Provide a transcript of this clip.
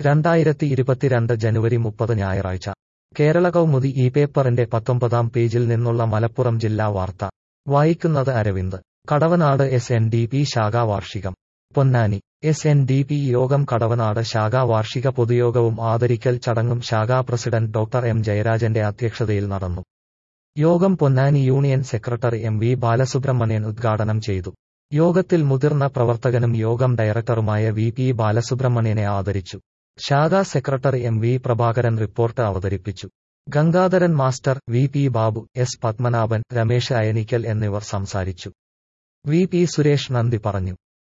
രണ്ടായിരത്തി ഇരുപത്തിരണ്ട് ജനുവരി മുപ്പത് ഞായറാഴ്ച കേരള കൗമുദി ഈ പേപ്പറിന്റെ പത്തൊമ്പതാം പേജിൽ നിന്നുള്ള മലപ്പുറം ജില്ലാ വാർത്ത വായിക്കുന്നത് Aravind Kadavanad S N D P ശാഖാ വാർഷികം Ponnani S N D P യോഗം കടവനാട് ശാഖാ വാർഷിക പൊതുയോഗവും ആദരിക്കൽ ചടങ്ങും ശാഖാ പ്രസിഡന്റ് ഡോക്ടർ എം ജയരാജന്റെ അധ്യക്ഷതയിൽ നടന്നു യോഗം Ponnani union secretary M V Balasubramanian ഉദ്ഘാടനം ചെയ്തു യോഗത്തിൽ മുതിർന്ന പ്രവർത്തകനും യോഗം ഡയറക്ടറുമായ വി പി ബാലസുബ്രഹ്മണ്യനെ ആദരിച്ചു ശാഖാ secretary M V Prabhakaran report അവതരിപ്പിച്ചു Gangadharan master V P Babu S Padmanabhan Ramesh Ayanikkal എന്നിവർ സംസാരിച്ചു വി പി സുരേഷ് നന്ദി പറഞ്ഞു